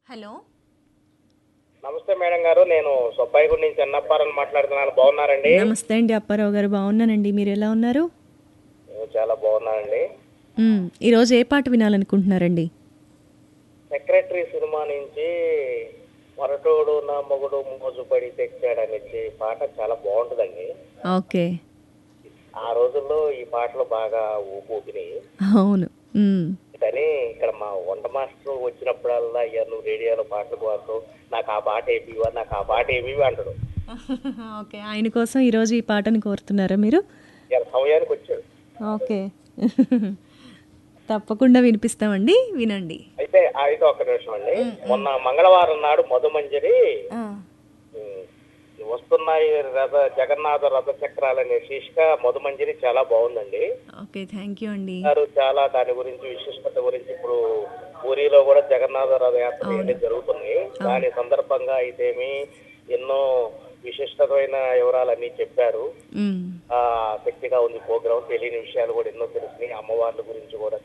Hello నమస్తే madam గారు నేను సొబ్బాయిగూడి నుంచి అన్నప్పారని మాట్లాడుతున్నాను బాగున్నారండి నమస్తే అండి అప్పారావు గారు బాగున్నానండి మీరు ఎలా ఉన్నారు నేను చాలా బాగున్నానండి మ్మ్. ఈరోజు ఏ పాట వినాలనుకుంటున్నారండి సెక్రటరీ సినిమా నుంచి మొరటోడు నా మొగుడు మోజుపడి తెచ్చాడనేసి పాట చాలా బాగుంటుందండి ఓకే ఆ రోజుల్లో ఈ పాటలు బాగా ఊపు ఊపినాయి అవును మ్మ్. కానీ ఇక్కడ మా వంట మాస్టర్ వచ్చినప్పుడల్లా అయ్యా నువ్వు రేడియోలో పాటలు పాడుతూ నాకు ఆ పాట ఏమివా నాకు ఆ పాట ఏమివి అంటాడు ఓకే ఆయన కోసం ఈరోజు ఈ పాటను కోరుతున్నారా మీరు ఇవాళ సమయానికి వచ్చాడు ఓకే తప్పకుండా వినిపిస్తామండి వినండి అయితే అయితే ఒక్క నిమిషం అండి మొన్న మంగళవారం నాడు మధుమంజరి ఆ, ఉమ్, వస్తున్నాయి రథ జగన్నాథ రథ చక్రాలనే శీర్షిక మధుమంజరి చాలా బాగుందండి ఓకే థ్యాంక్ యూ అండి గారు చాలా దాని గురించి విశిష్టత గురించి ఇప్పుడు పూరిలో కూడా జగన్నాథ రథయాత్ర ఇవన్నీ జరుగుతున్నాయి దాని సందర్భంగా అయితేమి ఎన్నో విశిష్టమైన వివరాలన్నీ చెప్పారు మ్మ్. ఆ శక్తిగా ఉంది ప్రోగ్రాం తెలియని విషయాలు కూడా ఎన్నో తెలిసినాయి అమ్మవార్ల గురించి కూడా